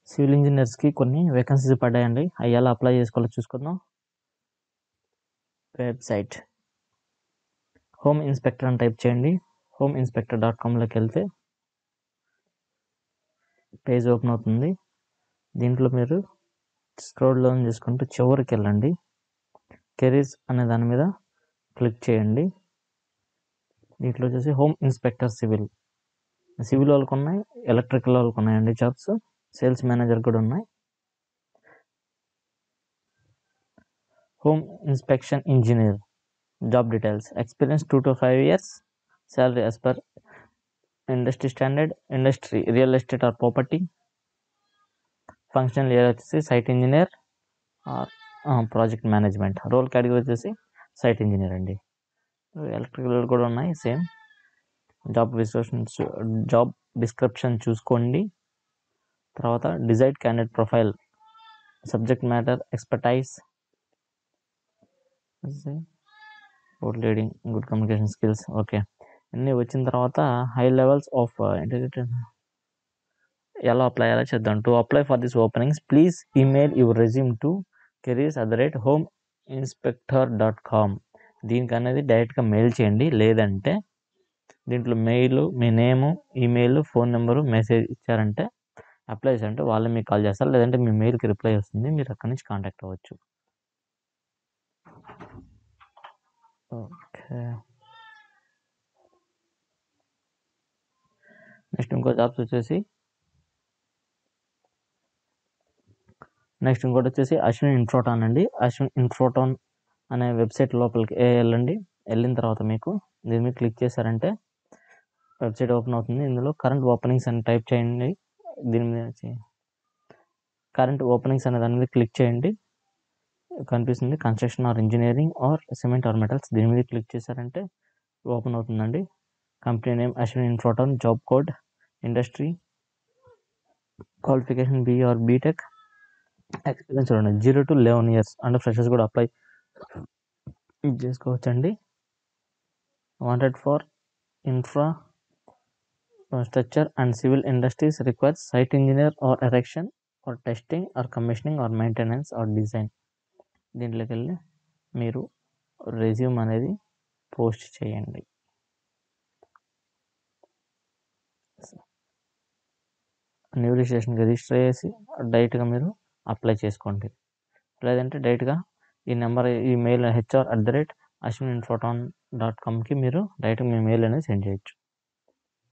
civil ఇంజనీర్స్కి కొన్ని vacancies పడ్డాయండి అవి ఎలా అప్లై చేసుకోవాలో చూసుకుందాం వెబ్సైట్ హోమ్ ఇన్స్పెక్టర్ అని టైప్ చేయండి హోమ్ ఇన్స్పెక్టర్ డాట్ కామ్లోకి వెళ్తే పేజ్ ఓపెన్ అవుతుంది దీంట్లో మీరు స్క్రోల్ డౌన్ చేసుకుంటూ చివరికి వెళ్ళండి కెరీర్స్ అనే దాని మీద క్లిక్ చేయండి దీంట్లో వచ్చేసి హోమ్ ఇన్స్పెక్టర్ సివిల్ సివిల్ వాళ్ళకు ఉన్నాయి ఎలక్ట్రికల్ వాళ్ళకు ఉన్నాయండి జాబ్స్ సేల్స్ మేనేజర్ కూడా ఉన్నాయి home inspection engineer job details experience two to five years salary as per industry standard industry real estate or property functional year వచ్చేసి site engineer or project management role category వచ్చేసి site engineer అండి electrical కూడా ఉన్నాయి same job description job description చూసుకోండి తర్వాత desired candidate profile subject matter expertise good leading good communication skills okay అన్నీ వచ్చిన తర్వాత హై లెవెల్స్ ఆఫ్ ఇంటిగ్రేటెడ్ ఎలా అప్లై అలా చేద్దాం to apply for this openings please email your resume to careers at the rate home inspector dot com దీనికి అనేది డైరెక్ట్గా mail చేయండి లేదంటే దీంట్లో మెయిల్ మీ name email phone number message ఇచ్చారంటే అప్లై చేశారంటే వాళ్ళే మీకు కాల్ చేస్తారు లేదంటే మీ మెయిల్కి రిప్లై వస్తుంది మీరు అక్కడి నుంచి కాంటాక్ట్ అవ్వచ్చు ఓకే నెక్స్ట్ ఇంకో జాబ్స్ వచ్చేసి నెక్స్ట్ ఇంకోటి వచ్చేసి అశ్విన్ ఇన్ఫ్రోటాన్ అండి అశ్విన్ ఇన్ఫ్రోటాన్ అనే వెబ్సైట్ లోపలికి వెళ్ళండి వెళ్ళిన తర్వాత మీకు దీని మీద క్లిక్ చేశారంటే వెబ్సైట్ ఓపెన్ అవుతుంది ఇందులో కరెంట్ ఓపెనింగ్స్ అని టైప్ చేయండి దీని మీద కరెంట్ ఓపెనింగ్స్ అనే దాని మీద క్లిక్ చేయండి కనిపిస్తుంది construction or engineering or cement or metals దీని మీద క్లిక్ చేశారంటే ఓపెన్ అవుతుందండి కంపెనీ నేమ్ అశ్విన్ ఇన్ఫ్రోటాన్ job code industry qualification B or BTech experience చూడండి జీరో టు లెవెన్ ఇయర్స్ అంటే ఫ్రెషర్స్ కూడా అప్లై చేసుకోవచ్చండి wanted for infrastructure and civil industries requires site engineer or erection or testing or commissioning or maintenance or design దీంట్లోకి వెళ్ళి మీరు resume అనేది post చేయండి new రిజిస్ట్రేషన్కి register చేసి డైరెక్ట్గా మీరు అప్లై చేసుకోండి లేదంటే డైరెక్ట్గా ఈ number email HR at the rate Ashwin ఇన్ఫోటాన్ డాట్ కామ్కి మీరు డైరెక్ట్గా మీ మెయిల్ అనేది సెండ్ చేయొచ్చు